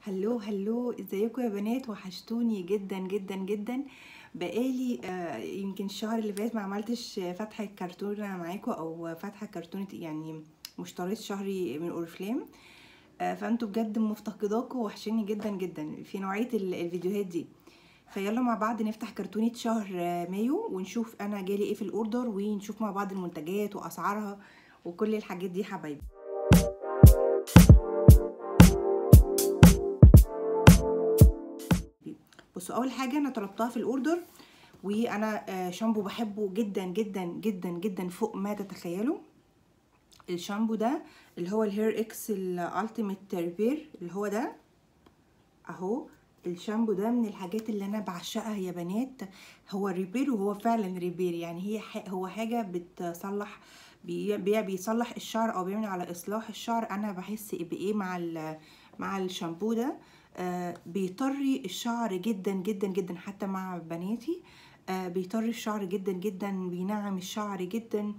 هلو هلو ازيكم يا بنات وحشتوني جدا جدا جدا بقالي آه، يمكن الشهر اللي فات ما عملتش فتحة كرتونة معاكم او فتحة كرتونة يعني مشتريت شهري من اورفلام آه، فانتوا بجد مفتقداكم وحشيني جدا جدا في نوعية ال- الفيديوهات دي فيلا مع بعض نفتح كرتونة شهر آه، مايو ونشوف انا جالي ايه في الاوردر ونشوف مع بعض المنتجات واسعارها وكل الحاجات دي حبايبي بصوا اول حاجه انا طلبتها في الاوردر وانا آه، شامبو بحبه جدا جدا جدا جدا فوق ما تتخيلوا الشامبو ده اللي هو الهير اكس الالتيميت ريبير اللي هو ده اهو الشامبو ده من الحاجات اللي انا بعشقها يا بنات هو ريبير وهو فعلا ريبير يعني هي ح- هو حاجه بتصلح بي بي- بيصلح الشعر او بيعمل على اصلاح الشعر انا بحس بايه مع ال- مع الشامبو ده آه بيطري الشعر جدا جدا جدا حتى مع بناتي آه بيطري الشعر جدا جدا بينعم الشعر جدا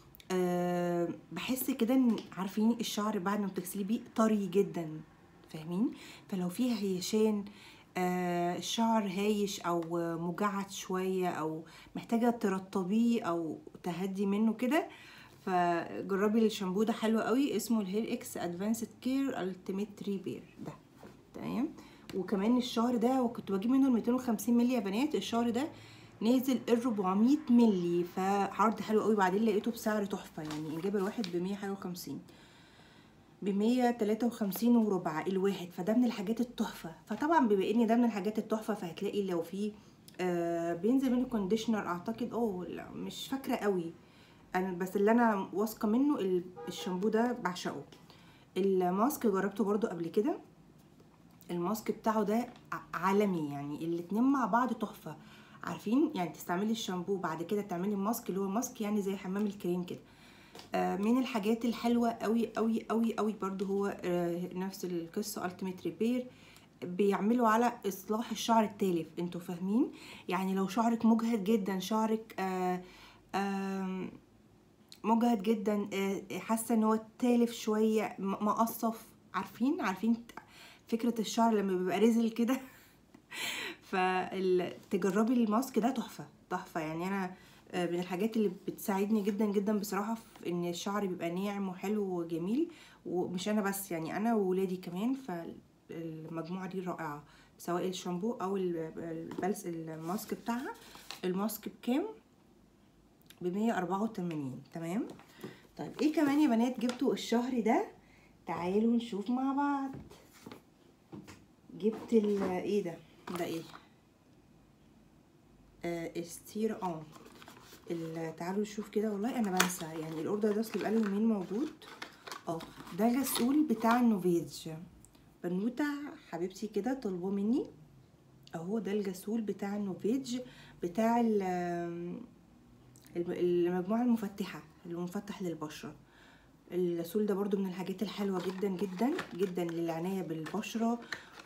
آه بحس كده ان عارفين الشعر بعد ما بتغسليه بيه طري جدا فاهمين فلو فيها هيشان آه الشعر هايش او مجعد شويه او محتاجه ترطبيه او تهدي منه كده فجربي الشامبو ده حلو قوي اسمه الهير اكس ادفانسد كير التيميت ريبير ده تمام وكمان الشهر ده وكنت بجيب منه ال 250 مللي يا بنات الشهر ده نازل ال 400 مللي فعرض حلو قوي بعدين لقيته بسعر تحفه يعني الجاب الواحد ب 150 ب 153 وربع الواحد فده من الحاجات التحفه فطبعا بما ان ده من الحاجات التحفه فهتلاقي لو في آه بينزل منه كونديشنر اعتقد اه لا مش فاكره قوي انا بس اللي انا واثقه منه ال- الشامبو ده بعشقه الماسك جربته برضو قبل كده الماسك بتاعه ده ع- عالمي يعني الاتنين مع بعض تحفه عارفين يعني تستعملي الشامبو بعد كده تعملي الماسك اللي هو ماسك يعني زي حمام الكريم كده آه، من الحاجات الحلوه قوي قوي قوي قوي برضو هو آه، نفس القصه التيميت ريبير بيعملوا على اصلاح الشعر التالف انتوا فاهمين يعني لو شعرك مجهد جدا شعرك آه آم، مجهد جدا آه، حاسه ان هو تالف شويه م- مقصف عارفين عارفين فكره الشعر لما بيبقى رزل كده فتجربي الماسك ده تحفه تحفه يعني انا آه، من الحاجات اللي بتساعدني جدا جدا بصراحه في ان الشعر بيبقى ناعم وحلو وجميل ومش انا بس يعني انا وولادي كمان فالمجموعه دي رائعه سواء الشامبو او ال- البلس الماسك بتاعها الماسك بكام ب 184 تمام طيب ايه كمان يا بنات جبتوا الشهر ده تعالوا نشوف مع بعض جبت ال ايه ده ده ايه آه استير اون ال- تعالوا نشوف كده والله انا بنسى يعني الاوردر ده اصل بقاله يومين موجود اه ده غسول بتاع النوفيج بنوته حبيبتي كده طلبوه مني اهو ده الغسول بتاع النوفيج بتاع ال- الم- المجموعه المفتحه اللي هو مفتح للبشره الغسول ده برضو من الحاجات الحلوة جدا جدا جدا للعناية بالبشرة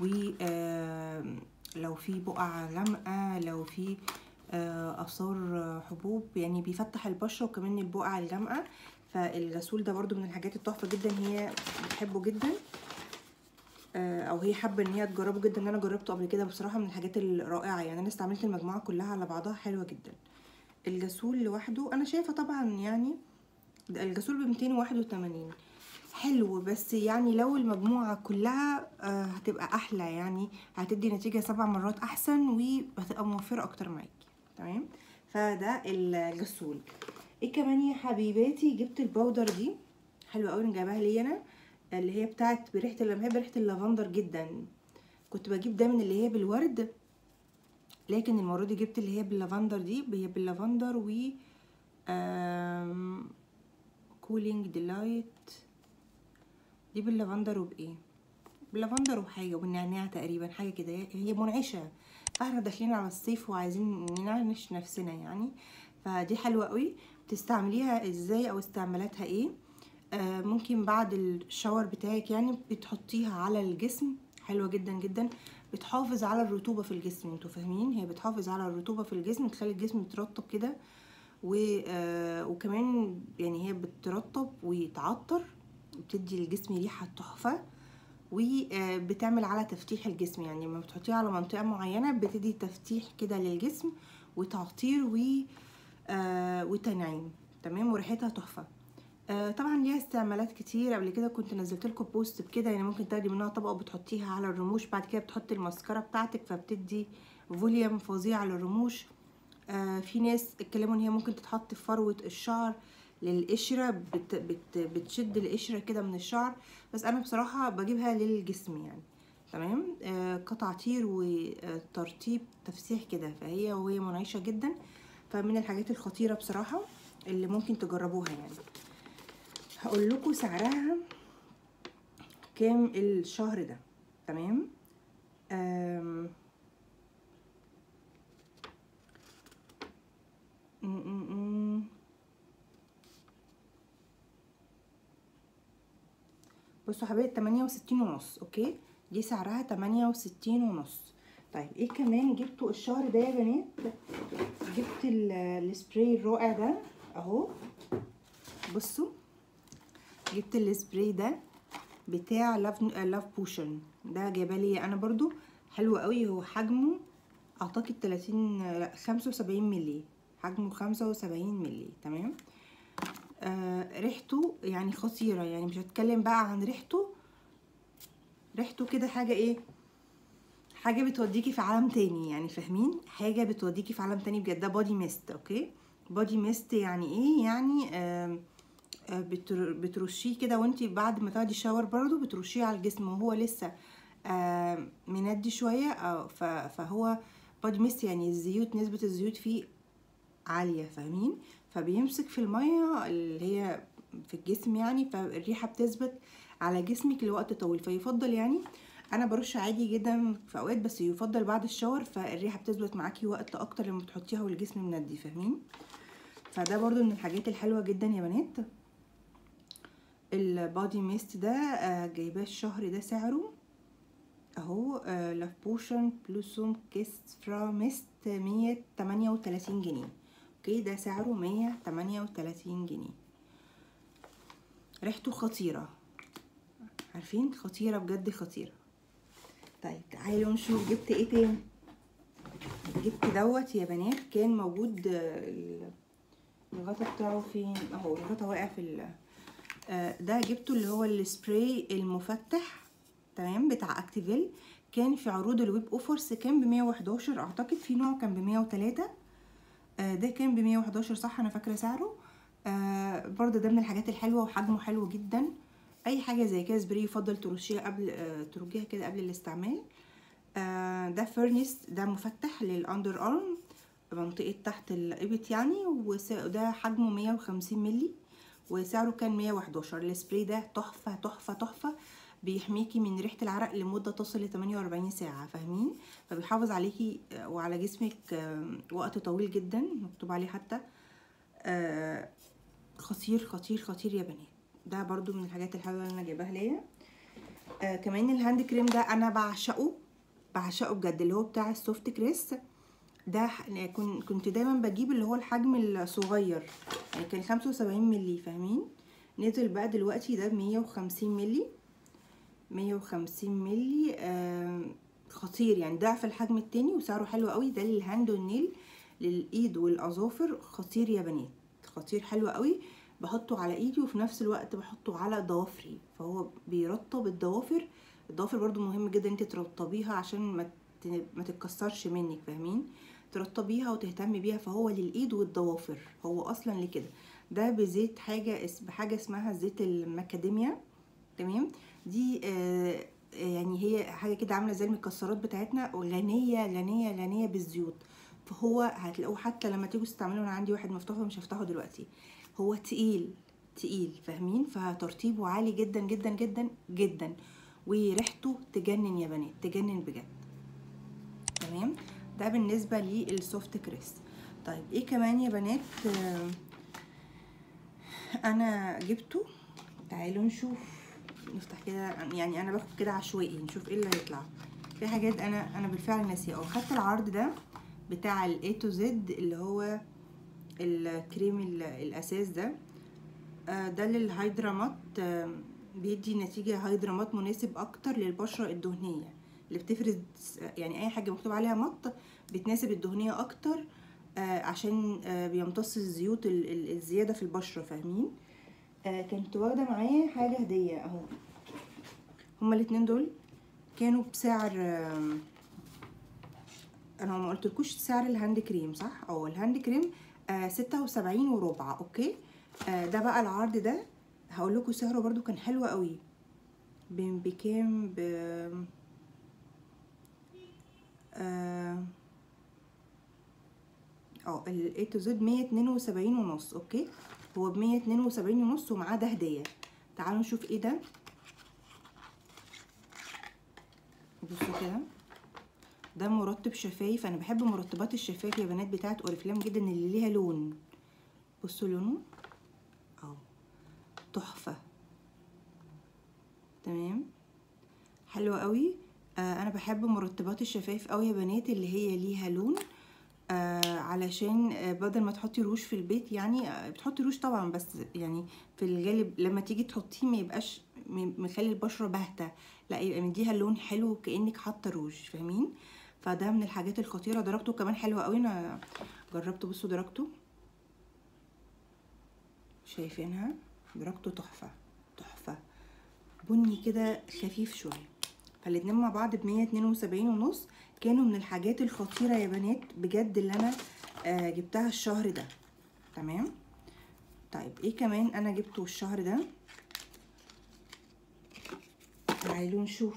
ولو في بقع غامقة لو في آه، آثار حبوب يعني بيفتح البشرة وكمان البقع الغامقة فالغسول ده برضو من الحاجات التحفة جدا هي بتحبه جدا آه، او هي حابه ان هي تجربه جدا ان انا جربته قبل كده بصراحه من الحاجات الرائعه يعني انا استعملت المجموعه كلها على بعضها حلوه جدا الجسول لوحده انا شايفه طبعا يعني ده الجسول ب 281 حلو بس يعني لو المجموعة كلها آه، هتبقى أحلى يعني هتدي نتيجة سبع مرات أحسن وهتبقى موفرة أكتر معاكي تمام فده الجسول ايه كمان يا حبيباتي جبت البودر دي حلوة أوي أنا جايباها لي أنا اللي هي بتاعت بريحة اللي بحب ريحة اللافندر جدا كنت بجيب دايما اللي هي بالورد لكن المرة دي جبت اللي هي باللافندر دي هي باللافندر و آم، كولينج ديلايت دي باللافندر وبايه باللافندر وحاجه والنعناع تقريبا حاجه كده هي- هي منعشه فاحنا داخلين على الصيف وعايزين ننعنش نفسنا يعني فدي حلوه قوي تستعمليها ازاي او استعمالاتها ايه آه ممكن بعد الشاور بتاعك يعني بتحطيها على الجسم حلوه جدا جدا بتحافظ على الرطوبه في الجسم انتوا فاهمين هي بتحافظ على الرطوبه في الجسم تخلي الجسم يترطب كده و آه وكمان يعني هي بترطب وتعطر بتدي للجسم ريحه تحفه وبتعمل على تفتيح الجسم يعني لما بتحطيها على منطقه معينه بتدي تفتيح كده للجسم وتعطير و آه، وتنعيم تمام وريحتها تحفه آه، طبعا ليها استعمالات كتير قبل كده كنت نزلت لكم بوست بكده يعني ممكن تاخدي منها طبقه وبتحطيها على الرموش بعد كده بتحطي الماسكارا بتاعتك فبتدي فوليوم فظيع للرموش آه، في ناس اتكلموا ان هي ممكن تتحط في فروه الشعر للقشره بت بت بتشد القشره كده من الشعر بس انا بصراحه بجيبها للجسم يعني تمام آه كتعطير وترطيب تفسيح كده فهي وهي منعشه جدا فمن الحاجات الخطيره بصراحه اللي ممكن تجربوها يعني هقول لكم سعرها كام الشهر ده تمام آم، م- م- م. بصوا يا حبايبي 68 ونص اوكي دي سعرها 68 ونص طيب ايه كمان جبته الشهر ده يا بنات جبت ال- السبراي الرائع ده اهو بصوا جبت السبراي ده بتاع لاف لاف بوشن ده جايبالي انا برضو حلو قوي هو حجمه اعتقد 30 لا 75 مللي حجمه 75 مللي تمام آه ريحته يعني خطيرة يعني مش هتكلم بقى عن ريحته ريحته كده حاجة ايه حاجة بتوديكي في عالم تاني يعني فاهمين حاجة بتوديكي في عالم تاني بجد ده بودي ميست اوكي بودي ميست يعني ايه يعني آه آه، بتر- بترشيه كده وانتي بعد ما تاخدي شاور برضو بترشيه على الجسم وهو لسه آه، مندي شوية آه، ف- فهو بودي ميست يعني الزيوت نسبة الزيوت فيه عالية فاهمين فبيمسك في المية اللي هي في الجسم يعني فالريحة بتثبت على جسمك لوقت طويل فيفضل يعني انا برش عادي جدا في اوقات بس يفضل بعد الشاور فالريحة بتثبت معاكي وقت اكتر لما تحطيها والجسم مندي فاهمين فده برضو من الحاجات الحلوة جدا يا بنات البادي ميست ده آه، جايباه الشهر ده سعره اهو آه، لاف بوشن بلوسوم كيس فرا ميست 138 جنيه اوكي ده سعره 138 جنيه ريحته خطيرة عارفين خطيرة بجد خطيرة طيب تعالوا نشوف جبت ايه تاني جبت دوت يا بنات كان موجود آه، ال- الغطا بتاعه فين اهو الغطا واقع في ال آه، ده جبته اللي هو السبراي المفتح تمام بتاع اكتيفيل كان في عروض الويب اوفرز كان ب 111 اعتقد في نوع كان ب 103 آه، ده كان ب 111 صح انا فاكره سعره آه، برضه ده من الحاجات الحلوه وحجمه حلو جدا اي حاجه زي كده سبراي يفضل ترشيها قبل آه، ترجيها كده قبل الاستعمال آه، ده فيرنس ده مفتح للاندر ارم منطقه تحت الابط يعني وس- وده حجمه 150 مللي وسعره كان 111 السبراي ده تحفه تحفه تحفه بيحميكي من ريحه العرق لمده تصل ل 48 ساعه فاهمين فبيحافظ عليكي آه، وعلى جسمك آه، وقت طويل جدا مكتوب عليه حتى آه، خطير خطير خطير يا بنات ده برضو من الحاجات الحلوه اللي انا جايباها ليا آه كمان الهاند كريم ده انا بعشقه بعشقه بجد اللي هو بتاع السوفت كريس ده ح- كن- كنت دايما بجيب اللي هو الحجم الصغير يعني كان 75 مللي فاهمين نزل بقى دلوقتي ده 150 مللي 150 مللي آه خطير يعني ضعف الحجم التاني وسعره حلو قوي ده للهاند والنيل للايد والاظافر خطير يا بنات خطير حلو قوي بحطه على ايدي وفي نفس الوقت بحطه على ضوافري فهو بيرطب الضوافر الضوافر برضو مهم جدا انت ترطبيها عشان ما ت- ما تتكسرش منك فاهمين ترطبيها وتهتمي بيها فهو للايد والضوافر هو اصلا لكده ده بزيت حاجه اس- بحاجه اسمها زيت المكاديميا تمام دي آه يعني هي حاجه كده عامله زي المكسرات بتاعتنا وغنيه غنيه غنيه بالزيوت فهو هتلاقوه حتى لما تيجوا تستعملوا انا عندي واحد مفتوح مش هفتحه دلوقتي هو تقيل تقيل فاهمين فترطيبه عالي جدا جدا جدا جدا وريحته تجنن يا بنات تجنن بجد تمام ده بالنسبه للسوفت كريس طيب ايه كمان يا بنات آه، انا جبته تعالوا نشوف نفتح كده يعني انا باخد كده عشوائي نشوف ايه اللي هيطلع في حاجات انا انا بالفعل ناسيه اه خدت العرض ده بتاع الاي تو زد اللي هو الكريم ال- الاساس ده آه، ده للهيدرامات آه، بيدي نتيجة هيدرامات مناسب أكتر للبشرة الدهنية اللي بتفرز يعني أي حاجة مكتوب عليها مط بتناسب الدهنية أكتر آه عشان آه بيمتص الزيوت ال- ال- الزيادة في البشرة فاهمين آه كنت واخدة معايا حاجة هدية أهو هما الاتنين دول كانوا بسعر آم، انا ما قلتلكوش سعر الهاند كريم صح اه الهاند كريم آه ستة وسبعين وربع اوكي آه ده بقى العرض ده هقول لكم سعره برضو كان حلو قوي ب- بكام ب اه اه ال A to Z 172 ونص اوكي هو ب 172 ونص ومعاه ده هدية تعالوا نشوف ايه ده بصوا كده ده مرطب شفايف انا بحب مرطبات الشفايف يا بنات بتاعت اوريفلام جدا اللي ليها لون بصوا لونه اهو تحفه تمام حلوه قوي آه انا بحب مرطبات الشفايف قوي يا بنات اللي هي ليها لون آه علشان آه بدل ما تحطي روج في البيت يعني آه بتحطي روج طبعا بس يعني في الغالب لما تيجي تحطيه ما يبقاش م- مخلي البشره باهته لا يبقى مديها لون حلو كانك حاطه روج فاهمين فده من الحاجات الخطيره درجته كمان حلوه قوي انا جربته بصوا درجته شايفينها درجته تحفه تحفه بني كده خفيف شويه فالاتنين مع بعض ب 172 ونص كانوا من الحاجات الخطيره يا بنات بجد اللي انا آه جبتها الشهر ده تمام طيب ايه كمان انا جبته الشهر ده تعالوا نشوف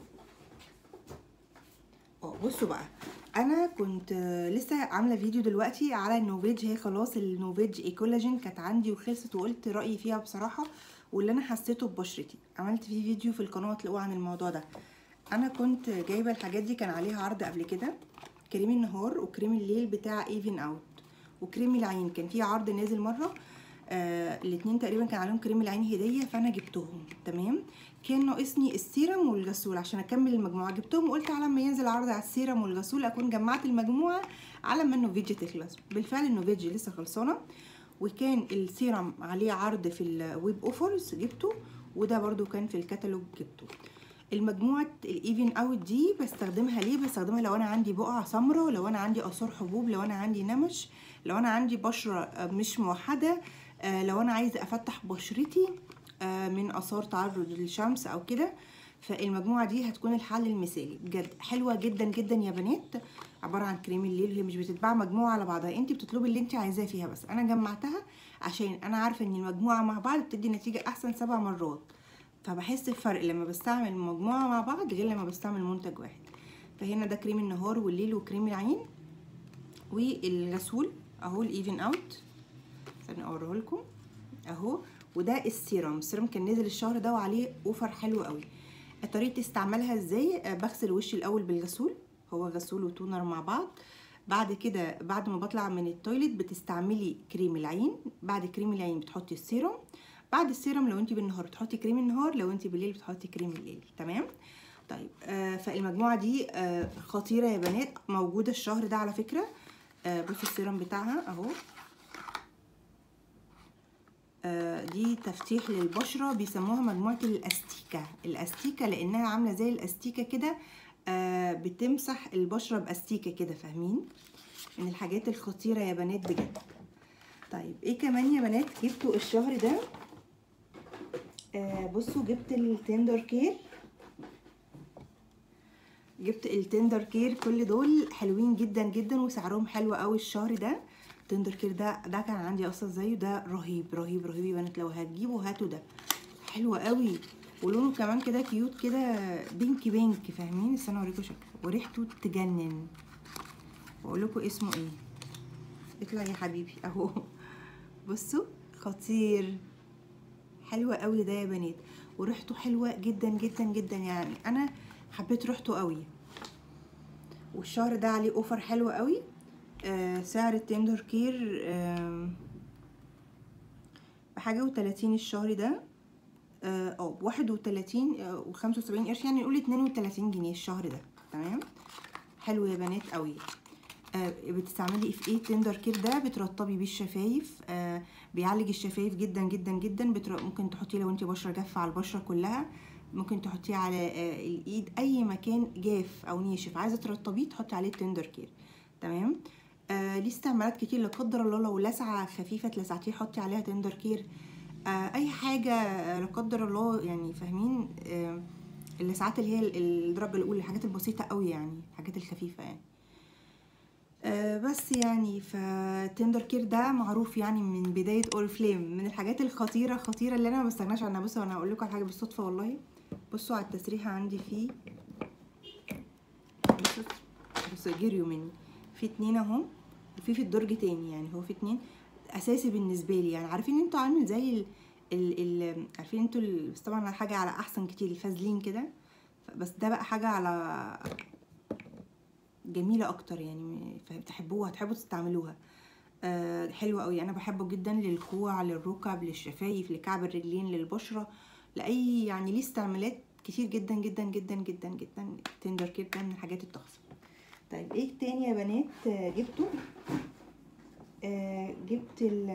اه بصوا بقى انا كنت آه، لسه عامله فيديو دلوقتي على النوفيج هي خلاص النوفيج ايكولاجين كانت عندي وخلصت وقلت رايي فيها بصراحه واللي انا حسيته ببشرتي عملت فيه فيديو في القناه تلاقوه عن الموضوع ده انا كنت جايبه الحاجات دي كان عليها عرض قبل كده كريم النهار وكريم الليل بتاع ايفن اوت وكريم العين كان في عرض نازل مره آه الاتنين تقريبا كان عليهم كريم العين هديه فانا جبتهم تمام كان ناقصني السيرم والغسول عشان اكمل المجموعه جبتهم وقلت على ما ينزل عرض على السيرم والغسول اكون جمعت المجموعه على ما النوفيج تخلص بالفعل النوفيج لسه خلصانه وكان السيرم عليه عرض في الويب اوفرز جبته وده برضو كان في الكتالوج جبته المجموعة الايفن اوت دي بستخدمها ليه بستخدمها لو انا عندي بقع سمراء لو انا عندي اثار حبوب لو انا عندي نمش لو انا عندي بشرة آه، مش موحدة آه، لو انا عايزة افتح بشرتي آه، من اثار تعرض للشمس او كده فالمجموعة دي هتكون الحل المثالي بجد حلوة جدا جدا يا بنات عبارة عن كريم الليل هي مش بتتباع مجموعة على بعضها انت بتطلبي اللي انت عايزاه فيها بس انا جمعتها عشان انا عارفة ان المجموعة مع بعض بتدي نتيجة احسن سبع مرات فبحس بفرق لما بستعمل مجموعة مع بعض غير لما بستعمل منتج واحد فهنا ده كريم النهار والليل وكريم العين والغسول اهو الايفن اوت استنى اوريه لكم اهو وده السيرم السيرم كان نزل الشهر ده وعليه اوفر حلو قوي طريقه استعمالها ازاي آه، بغسل وشي الاول بالغسول هو غسول وتونر مع بعض بعد كده بعد ما بطلع من التويليت بتستعملي كريم العين بعد كريم العين بتحطي السيرم بعد السيرم لو انت بالنهار بتحطي كريم النهار لو انت بالليل بتحطي كريم الليل تمام طيب آه فالمجموعه دي آه خطيره يا بنات موجوده الشهر ده على فكره آه بصوا السيرم بتاعها اهو آه، دي تفتيح للبشرة بيسموها مجموعة الأستيكة الأستيكة لأنها عاملة زي الأستيكة كده آه، بتمسح البشرة بأستيكة كده فاهمين من الحاجات الخطيرة يا بنات بجد طيب ايه كمان يا بنات جبتوا الشهر ده آه بصوا جبت التندر كير جبت التندر كير كل دول حلوين جدا جدا وسعرهم حلو قوي الشهر ده تندر كير ده ده كان عندي اصلا زيه ده رهيب رهيب رهيب يا بنات لو هتجيبوا هاتوا ده حلو قوي ولونه كمان كده كيوت كده بينك بينك فاهمين استنى اوريكم شكله وريحته تجنن واقول لكم اسمه ايه اطلع يا حبيبي اهو بصوا خطير حلوة قوي ده يا بنات وريحته حلوة جدا جدا جدا يعني انا حبيت ريحته قوي والشهر ده عليه اوفر حلو قوي آه سعر التندر كير آه بحاجة وتلاتين الشهر ده اه آه، بواحد وتلاتين آه، وخمسة وسبعين قرش يعني نقول اتنين وتلاتين جنيه الشهر ده تمام حلو يا بنات قوي آه بتستعملي في ايه تندر كير ده بترطبي بيه الشفايف آه بيعالج الشفايف جدا جدا جدا بتر... ممكن تحطيه لو انت بشره جافه على البشره كلها ممكن تحطيه على آه الايد اي مكان جاف او ناشف عايزه ترطبيه تحطي عليه تندر كير تمام آه ليه استعمالات كتير لا قدر الله لو لسعه خفيفه اتلسعتيه حطي عليها تندر كير آه اي حاجه آه لا قدر الله يعني فاهمين آه اللسعات اللي هي الدرجه الاولى الحاجات البسيطه قوي يعني الحاجات الخفيفه يعني آه بس يعني فتندر كير ده معروف يعني من بدايه اورفليم من الحاجات الخطيره خطيره اللي انا ما بستغناش عنها بصوا انا هقول لكم على حاجه بالصدفه والله بصوا على التسريحه عندي فيه بصوا بصوا جريوا مني في اتنين اهو وفي في الدرج تاني يعني هو في اتنين اساسي بالنسبه لي يعني عارفين انتوا عامل زي ال ال ال عارفين انتوا ال- بس طبعا حاجه على احسن كتير الفازلين كده بس ده بقى حاجه على جميله اكتر يعني تحبوها تحبوا تستعملوها آه حلوه قوي انا بحبه جدا للكوع للركب للشفايف لكعب الرجلين للبشره لاي يعني ليه استعمالات كتير جدا جدا جدا جدا جدا تندر كير ده من الحاجات التحفه طيب ايه تاني يا بنات آه، جبته آه جبت ال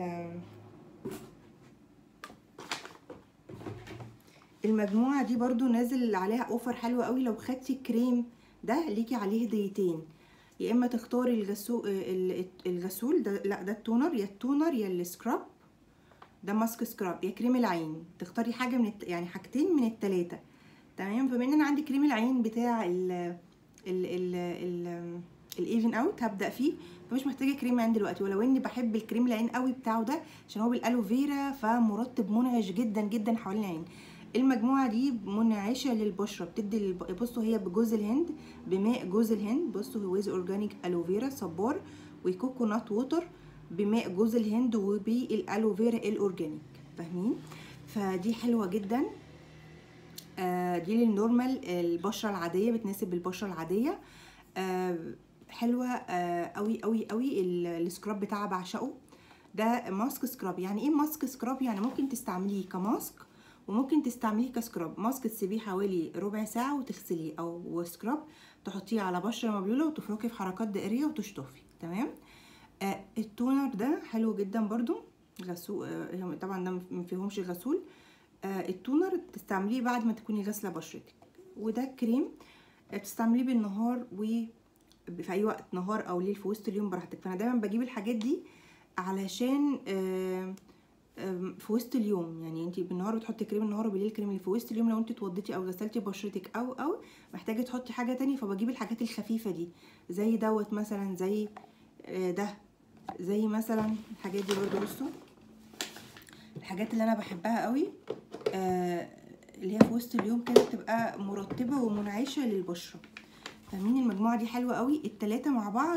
المجموعة دي برضو نازل عليها اوفر حلو قوي لو خدتي كريم ده ليكي عليه هديتين يا اما تختاري الغسول الغسول ده لا ده التونر يا التونر يا السكراب ده ماسك سكراب يا كريم العين تختاري حاجه من الت... يعني حاجتين من التلاتة تمام فبما ان انا عندي كريم العين بتاع ال ال ال ال الايفن اوت هبدا فيه فمش محتاجه كريم عين دلوقتي ولو اني بحب الكريم العين قوي بتاعه ده عشان هو بالالوفيرا فمرطب منعش جدا جدا حوالين العين المجموعه دي منعشه للبشره بتدي للب... بصوا هي بجوز الهند بماء جوز الهند بصوا هو اورجانيك الوفيرا صبار وكوكونات ووتر بماء جوز الهند وبالالوفيرا الاورجانيك فاهمين فدي حلوه جدا آه دي للنورمال البشره العاديه بتناسب البشره العاديه آه حلوه آه قوي قوي قوي السكراب بتاعها بعشقه ده ماسك سكراب يعني ايه ماسك سكراب يعني ممكن تستعمليه كماسك وممكن تستعمليه كسكراب ماسك تسيبيه حوالي ربع ساعه وتغسليه او سكراب تحطيه على بشره مبلوله وتفركي في حركات دائريه وتشطفي تمام آه التونر ده حلو جدا برضو غسول آه طبعا ده ما فيهمش غسول آه التونر تستعمليه بعد ما تكوني غاسله بشرتك وده كريم آه بتستعمليه بالنهار و في اي وقت نهار او ليل في وسط اليوم براحتك فانا دايما بجيب الحاجات دي علشان آه في وسط اليوم يعني انت بالنهار بتحطي كريم النهار وبالليل كريم اللي في وسط اليوم لو انت اتوضيتي او غسلتي بشرتك او او محتاجه تحطي حاجه تانية فبجيب الحاجات الخفيفه دي زي دوت مثلا زي ده زي مثلا الحاجات دي برضو بصوا الحاجات اللي انا بحبها قوي آه اللي هي في وسط اليوم كده بتبقى مرطبه ومنعشه للبشره فاهمين المجموعه دي حلوه قوي التلاته مع بعض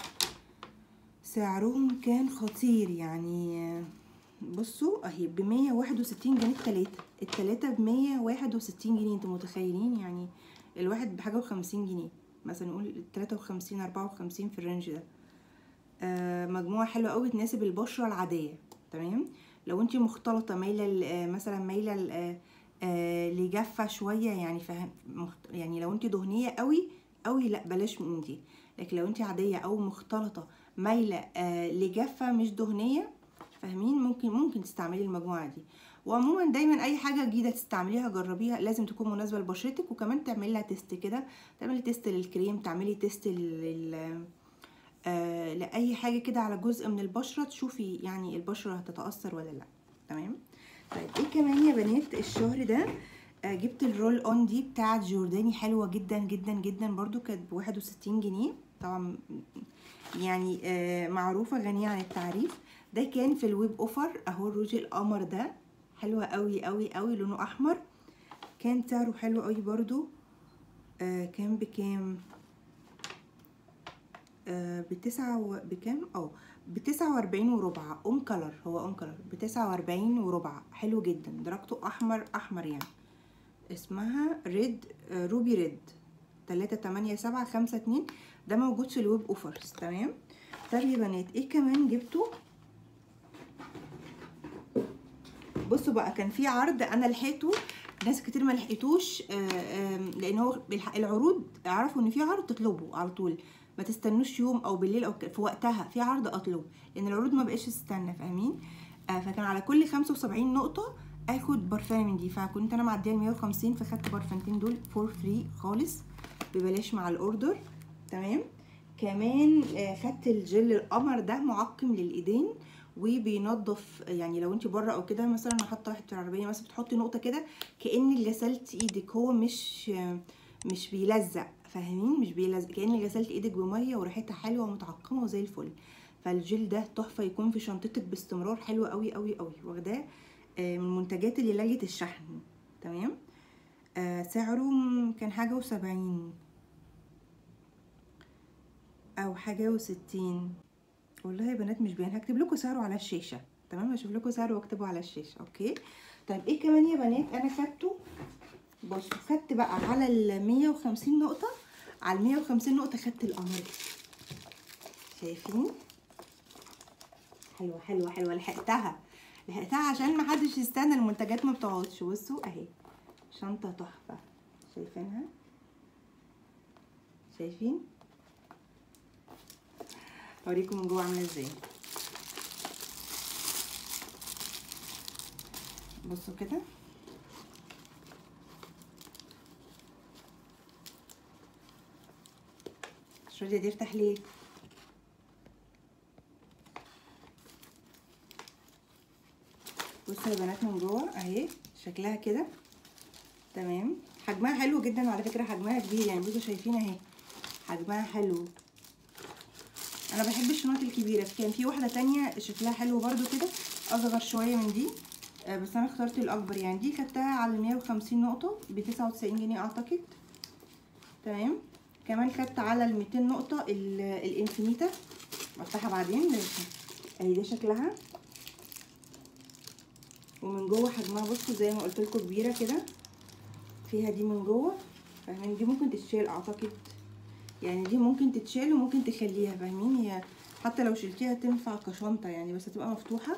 سعرهم كان خطير يعني بصوا اهي ب 161 جنيه التلاته التلاته ب 161 جنيه انتوا متخيلين يعني الواحد بحاجه و50 جنيه مثلا نقول 53 54 في الرينج ده آه مجموعه حلوه قوي تناسب البشره العاديه تمام لو انت مختلطه مايله مثلا مايله آه لجافه شويه يعني فاهم يعني لو انت دهنيه قوي قوي لا بلاش من دي لكن لو انت عاديه او مختلطه مايله آه لجافه مش دهنيه فاهمين ممكن ممكن تستعملي المجموعه دي وعموما دايما اي حاجه جديده تستعمليها جربيها لازم تكون مناسبه لبشرتك وكمان تعملي لها تيست كده تعملي تيست للكريم تعملي تيست لل آه لاي حاجه كده على جزء من البشره تشوفي يعني البشره هتتاثر ولا لا تمام طيب ايه كمان يا بنات الشهر ده آه جبت الرول اون دي بتاعه جورداني حلوه جدا جدا جدا برضو كانت ب 61 جنيه طبعا يعني آه معروفه غنيه عن التعريف ده كان في الويب اوفر اهو الروج القمر ده حلوة قوي قوي قوي لونه احمر كان سعره حلو قوي برضو آه كان بكام آه بتسعة و... بكام اه بتسعة واربعين وربع ام كلر هو ام كلر بتسعة واربعين وربع حلو جدا درجته احمر احمر يعني اسمها ريد آه روبي ريد تلاتة تمانية سبعة خمسة اتنين ده موجود في الويب اوفرز تمام طب يا بنات ايه كمان جبته بصوا بقى كان في عرض انا لحقته ناس كتير ما لحقتوش لان هو العروض اعرفوا ان في عرض تطلبوا على طول ما تستنوش يوم او بالليل او ك- في وقتها في عرض اطلب لان العروض ما بقاش تستنى فاهمين آه فكان على كل 75 نقطه اخد برفان من دي فكنت انا معديه ال 150 فخدت برفانتين دول فور فري خالص ببلاش مع الاوردر تمام كمان آه، خدت الجل القمر ده معقم للايدين وبينظف يعني لو انت بره او كده مثلا انا حاطه واحد في العربيه مثلا بتحطي نقطه كده كانك غسلت ايدك هو مش آه، مش بيلزق فاهمين مش بيلزق كانك غسلت ايدك بميه وريحتها حلوه ومتعقمه وزي الفل فالجل ده تحفه يكون في شنطتك باستمرار حلو قوي قوي قوي واخداه آه، من المنتجات اللي لجت الشحن تمام آه سعره م- كان حاجه وسبعين او حاجه وستين والله يا بنات مش باين هكتب لكم سعره على الشاشه تمام هشوف لكم سعره واكتبه على الشاشه اوكي طيب ايه كمان يا بنات انا خدته بصوا خدت بقى على ال 150 نقطه على ال 150 نقطه خدت القمر شايفين حلوه حلوه حلوه لحقتها لحقتها عشان ما حدش يستنى المنتجات ما بتقعدش بصوا اهي شنطه تحفه شايفينها شايفين اوريكم من جوه عامله ازاي بصوا كده مش راضيه دي افتح ليه بصوا يا بنات من جوه اهي شكلها كده تمام حجمها حلو جدا وعلى فكره حجمها كبير يعني بصوا شايفين اهي حجمها حلو انا بحب الشنط الكبيره كان في واحده تانية شكلها حلو برضو كده اصغر شويه من دي آه، بس انا اخترت الاكبر يعني دي خدتها على 150 نقطه ب 99 جنيه اعتقد تمام كمان خدت على ال 200 نقطه ال- الانفينيتا بفتحها بعدين اهي ده شكلها ومن جوه حجمها بصوا زي ما قلت لكم كبيره كده فيها دي من جوه فاهمين دي ممكن تتشال اعتقد يعني دي ممكن تتشال وممكن تخليها فاهمين هي حتى لو شلتيها تنفع كشنطه يعني بس هتبقى مفتوحه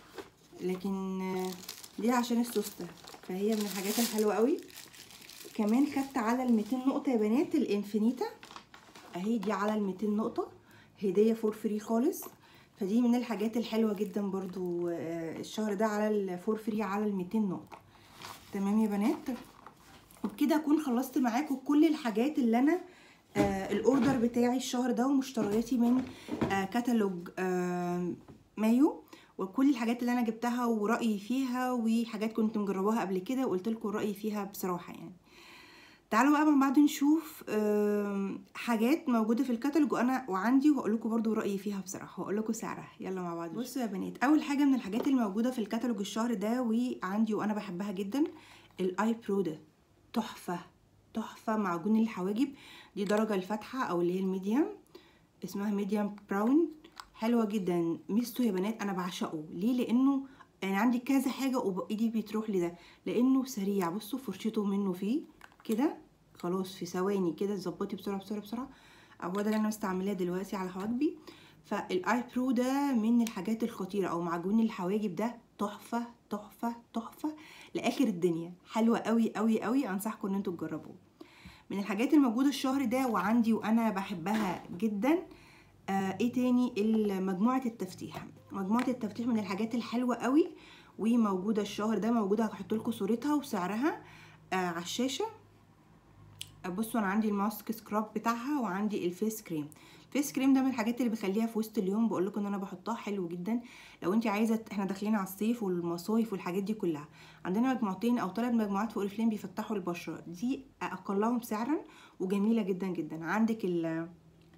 لكن آه، دي عشان السوسته فهي من الحاجات الحلوه قوي كمان خدت على ال 200 نقطه يا بنات الانفينيتا اهي دي على ال 200 نقطه هديه فور فري خالص فدي من الحاجات الحلوه جدا برضو آه، الشهر ده على الفور فري على ال 200 نقطه تمام يا بنات وبكده اكون خلصت معاكم كل الحاجات اللي انا آه الاوردر بتاعي الشهر ده ومشترياتي من آه كتالوج آه مايو وكل الحاجات اللي انا جبتها ورايي فيها وحاجات كنت مجرباها قبل كده وقلت لكم رايي فيها بصراحه يعني تعالوا بقى مع بعض نشوف آم، حاجات موجوده في الكتالوج وانا وعندي وهقول لكم برضو رايي فيها بصراحه وهقول لكم سعرها يلا مع بعض بصوا يا بنات اول حاجه من الحاجات اللي موجوده في الكتالوج الشهر ده وعندي وانا بحبها جدا الاي برو ده تحفه تحفه معجون الحواجب دي درجه الفاتحه او اللي هي الميديم اسمها ميديم براون حلوه جدا ميزته يا بنات انا بعشقه ليه لانه انا عندي كذا حاجه وايدي بتروح لده لانه سريع بصوا فرشته منه فيه كده خلاص في ثواني كده تظبطي بسرعه بسرعه بسرعه او ده اللي انا مستعملاه دلوقتي على حواجبي فالاي برو ده من الحاجات الخطيره او معجون الحواجب ده تحفه تحفه تحفه لاخر الدنيا حلوه قوي قوي قوي انصحكم ان انتوا تجربوه من الحاجات الموجوده الشهر ده وعندي وانا بحبها جدا آه ايه تاني مجموعه التفتيح مجموعه التفتيح من الحاجات الحلوه قوي وموجوده الشهر ده موجوده هحط لكم صورتها وسعرها آه على الشاشه آه بصوا انا عندي الماسك سكراب بتاعها وعندي الفيس كريم الفيس كريم ده من الحاجات اللي بخليها في وسط اليوم بقول لكم ان انا بحطها حلو جدا لو انت عايزه احنا داخلين على الصيف والمصايف والحاجات دي كلها عندنا مجموعتين او ثلاث مجموعات في اوريفليم بيفتحوا البشره دي اقلهم سعرا وجميله جدا جدا عندك ال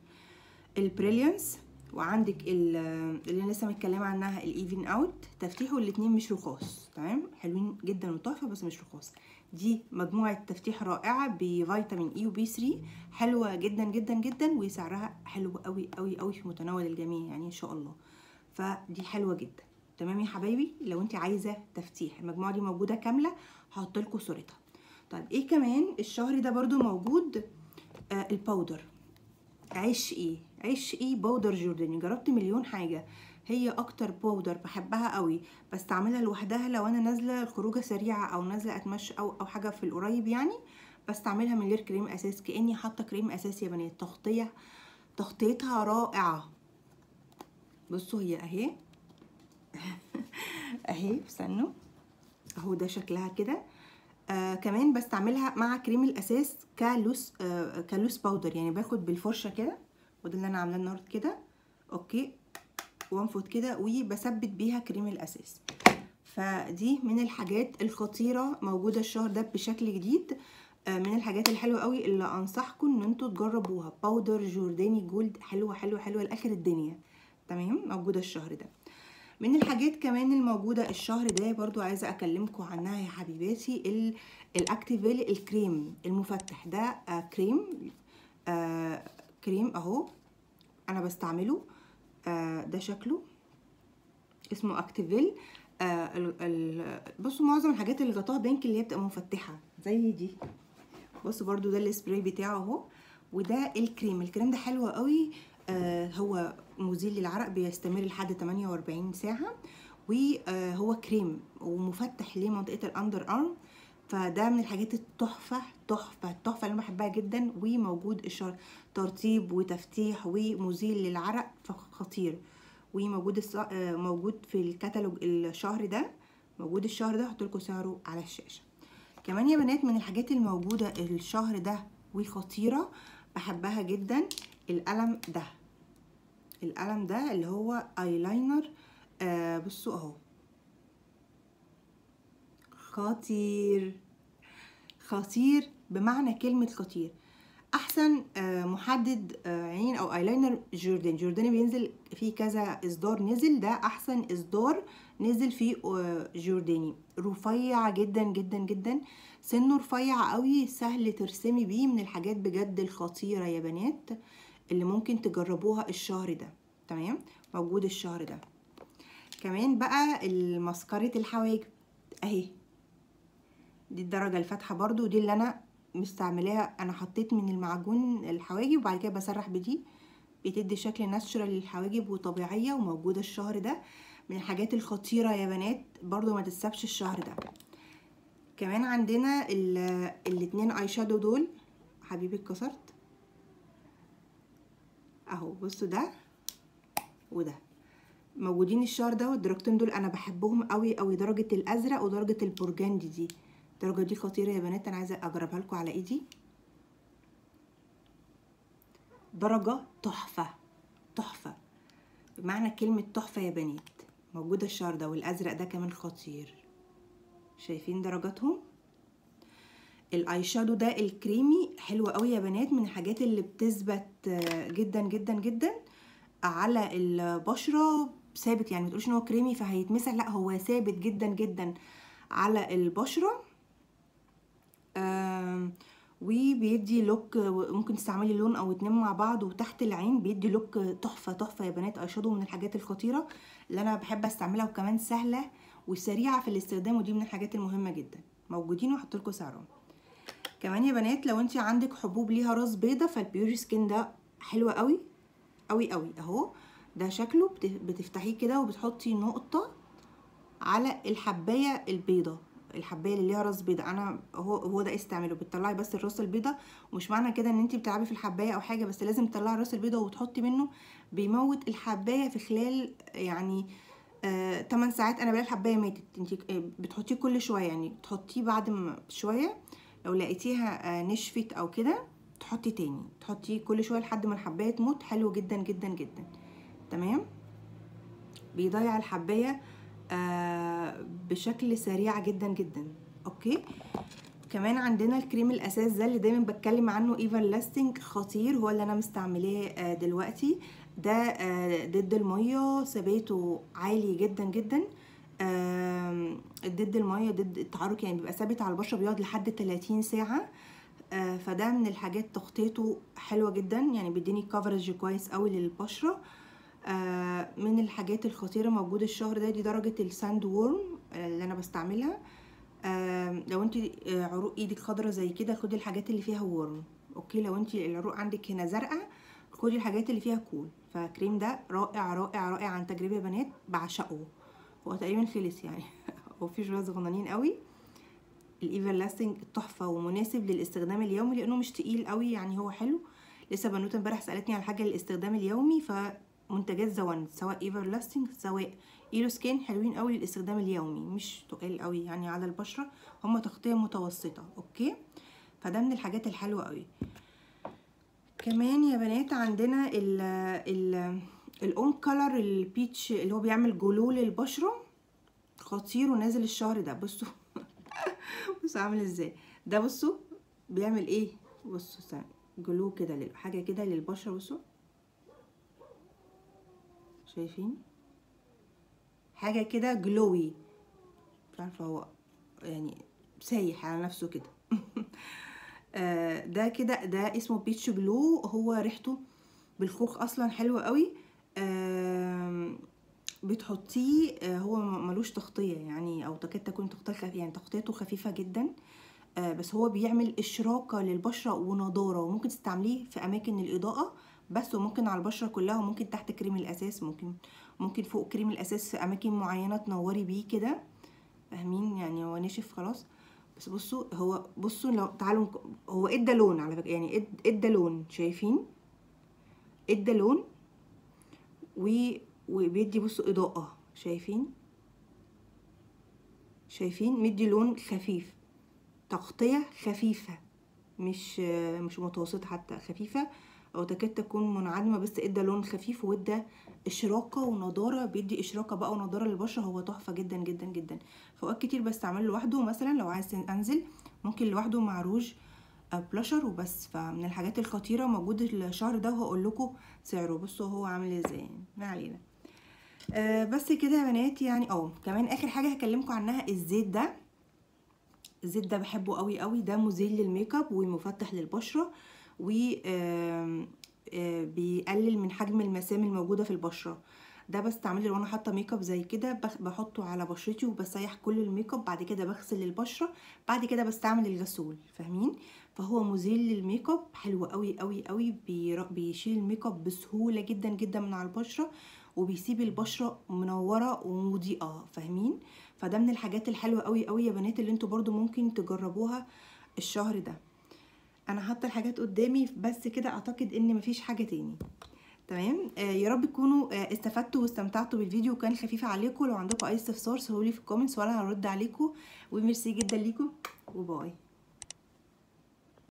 البريليانس وعندك اللي أنا لسه متكلمه عنها الايفن اوت تفتيحه الاتنين مش رخاص تمام حلوين جدا وتحفه بس مش رخاص دي مجموعه تفتيح رائعه بفيتامين اي وبي 3 حلوه جدا جدا جدا وسعرها حلو قوي قوي قوي في متناول الجميع يعني ان شاء الله فدي حلوه جدا تمام يا حبايبي لو انت عايزه تفتيح المجموعه دي موجوده كامله هحط لكم صورتها طيب ايه كمان الشهر ده برضو موجود آه الباودر عيش ايه عيش ايه باودر جورداني جربت مليون حاجه هي اكتر باودر بحبها قوي بستعملها لوحدها لو انا نازله خروجه سريعه او نازله اتمشى او او حاجه في القريب يعني بستعملها من غير كريم اساس كاني حاطه كريم اساس يا بنات تغطيه تغطيتها رائعه بصوا هي اهي اهي استنوا اهو ده شكلها كده آه كمان بستعملها مع كريم الاساس كلوس آه كلوس باودر يعني باخد بالفرشه كده وده اللي انا عاملاه النهارده كده اوكي وانفض كده وبثبت بيها كريم الاساس فدي من الحاجات الخطيره موجوده الشهر ده بشكل جديد آه من الحاجات الحلوه قوي اللي انصحكم ان انتوا تجربوها باودر جورداني جولد حلوه حلوه حلوه لاخر الدنيا تمام موجوده الشهر ده من الحاجات كمان الموجوده الشهر ده برضو عايزه اكلمكم عنها يا حبيباتي الاكتيفيل الكريم المفتح ده آه كريم آه كريم اهو انا بستعمله آه ده شكله اسمه اكتيفيل آه بصوا معظم الحاجات اللي غطاها بينك اللي هي بتبقى مفتحه زي دي بصوا برضو ده السبراي بتاعه اهو وده الكريم الكريم ده حلو قوي آه هو مزيل للعرق بيستمر لحد 48 ساعة وهو كريم ومفتح لمنطقة الأندر أرم فده من الحاجات التحفة تحفة تحفة اللي أنا بحبها جدا وموجود الشهر ترطيب وتفتيح ومزيل للعرق فخطير وموجود الص... موجود في الكتالوج الشهر ده موجود الشهر ده هحط لكم سعره على الشاشة كمان يا بنات من الحاجات الموجودة الشهر ده وخطيرة بحبها جدا القلم ده القلم ده اللي هو ايلاينر آه بصوا اهو خطير خطير بمعنى كلمة خطير احسن آه محدد آه عين او ايلاينر جوردن جورداني بينزل فيه كذا اصدار نزل ده احسن اصدار نزل فيه آه جورداني رفيع جدا جدا جدا سنه رفيع قوي سهل ترسمي بيه من الحاجات بجد الخطيرة يا بنات اللي ممكن تجربوها الشهر ده تمام موجود الشهر ده كمان بقى المسكرة الحواجب اهي دي الدرجة الفاتحة برضو ودي اللي انا مستعملاها انا حطيت من المعجون الحواجب وبعد كده بسرح بدي بتدي شكل ناتشورال للحواجب وطبيعية وموجودة الشهر ده من الحاجات الخطيرة يا بنات برضو ما تتسابش الشهر ده كمان عندنا الاتنين اي شادو دول حبيبي اتكسرت اهو بصوا ده وده موجودين الشهر ده والدرجتين دول انا بحبهم قوي قوي درجه الازرق ودرجه البرجندي دي الدرجه دي خطيره يا بنات انا عايزه اجربها لكم على ايدي درجه تحفه تحفه بمعنى كلمه تحفه يا بنات موجوده الشهر ده والازرق ده كمان خطير شايفين درجاتهم الاي شادو ده الكريمي حلو قوي يا بنات من الحاجات اللي بتثبت جدا جدا جدا على البشره ثابت يعني ما تقولش ان هو كريمي فهيتمسح لا هو ثابت جدا جدا على البشره وبيدي لوك ممكن تستعملي لون او اتنين مع بعض وتحت العين بيدي لوك تحفه تحفه يا بنات اي شادو من الحاجات الخطيره اللي انا بحب استعملها وكمان سهله وسريعه في الاستخدام ودي من الحاجات المهمه جدا موجودين وهحط لكم سعرهم كمان يا بنات لو انت عندك حبوب ليها راس بيضه فالبيوري سكين ده حلو قوي قوي قوي اهو ده شكله بتفتحيه كده وبتحطي نقطه على الحبايه البيضه الحبايه اللي ليها راس بيضه انا هو هو ده استعمله بتطلعي بس الراس البيضه ومش معنى كده ان انت بتلعبي في الحبايه او حاجه بس لازم تطلعي الراس البيضه وتحطي منه بيموت الحبايه في خلال يعني آه 8 ساعات انا بلاقي الحبايه ماتت انت بتحطيه كل شويه يعني تحطيه بعد ما شويه لو لقيتيها نشفت او كده تحطي تاني تحطيه كل شويه لحد ما الحبايه تموت حلو جدا جدا جدا تمام بيضيع الحبايه آه بشكل سريع جدا جدا اوكي كمان عندنا الكريم الاساس ده اللي دايما بتكلم عنه ايفر لاستنج خطير هو اللي انا مستعملاه آه دلوقتي ده آه ضد الميه ثباته عالي جدا جدا ضد الميه ضد التعرق يعني بيبقى ثابت على البشره بيقعد لحد 30 ساعه آه فده من الحاجات تغطيته حلوه جدا يعني بيديني كفرج كويس قوي للبشره آه من الحاجات الخطيره موجوده الشهر ده دي درجه الساند وورم اللي انا بستعملها آه لو انت عروق ايدك خضره زي كده خدي الحاجات اللي فيها وورم اوكي لو انت العروق عندك هنا زرقاء خدي الحاجات اللي فيها كول فكريم ده رائع رائع رائع عن تجربه يا بنات بعشقه هو تقريبا خلص يعني هو في شويه صغننين قوي الايفر لاستنج تحفه ومناسب للاستخدام اليومي لانه مش تقيل قوي يعني هو حلو لسه بنوته امبارح سالتني على حاجه للاستخدام اليومي فمنتجات زوان سواء ايفر لاستنج سواء ايلو سكين حلوين قوي للاستخدام اليومي مش تقال قوي يعني على البشره هم تغطيه متوسطه اوكي فده من الحاجات الحلوه قوي كمان يا بنات عندنا ال ال الاون كولر البيتش اللي هو بيعمل جلو للبشره خطير ونازل الشهر ده بصوا بصوا عامل ازاي ده بصوا بيعمل ايه بصوا استنى جلو كده لل- حاجه كده للبشره بصوا شايفين حاجه كده جلوي مش عارفه هو يعني سايح على نفسه كده آه، ده كده ده اسمه بيتش جلو هو ريحته بالخوخ اصلا حلوه قوي آم، بتحطيه آه، هو م- ملوش تغطيه يعني او تكاد تكون تغطيه خف... يعني تغطيته خفيفه جدا آه، بس هو بيعمل اشراقه للبشره ونضاره وممكن تستعمليه في اماكن الاضاءه بس وممكن على البشره كلها وممكن تحت كريم الاساس ممكن ممكن فوق كريم الاساس في اماكن معينه تنوري بيه كده فاهمين يعني هو نشف خلاص بس بصوا هو بصوا لو تعالوا نك- هو ادى لون على فكره يعني اد- ادى لون شايفين ادى لون و وبيدي بصوا اضاءه شايفين شايفين مدي لون خفيف تغطيه خفيفه مش مش متوسطه حتى خفيفه او تكاد تكون منعدمه بس ادى لون خفيف وادى اشراقه ونضاره بيدي اشراقه بقى ونضاره للبشره هو تحفه جدا جدا جدا في اوقات كتير بستعمله لوحده مثلا لو عايز انزل ممكن لوحده مع روج آه، بلاشر وبس فمن الحاجات الخطيره موجود الشهر ده وهقول لكم سعره بصوا هو عامل ازاي ما علينا آه بس كده يا بنات يعني اه كمان اخر حاجه هكلمكم عنها الزيت ده الزيت ده بحبه قوي قوي ده مزيل للميك اب ومفتح للبشره و آم، آه، بيقلل من حجم المسام الموجوده في البشره ده بستعمله وانا حاطه ميك اب زي كده بخ- بحطه على بشرتي وبسيح كل الميك اب بعد كده بغسل البشره بعد كده بستعمل الغسول فاهمين فهو مزيل للميك اب حلو قوي قوي قوي بير- بيشيل الميك اب بسهوله جدا جدا من على البشره وبيسيب البشره منوره ومضيئه فاهمين فده من الحاجات الحلوه قوي قوي يا بنات اللي انتوا برضو ممكن تجربوها الشهر ده انا حاطه الحاجات قدامي بس كده اعتقد ان مفيش حاجه تاني تمام آه يا رب تكونوا آه استفدتوا واستمتعتوا بالفيديو وكان خفيف عليكم لو عندكم اي استفسار سيبولي في الكومنتس وانا هرد عليكم وميرسي جدا ليكم وباي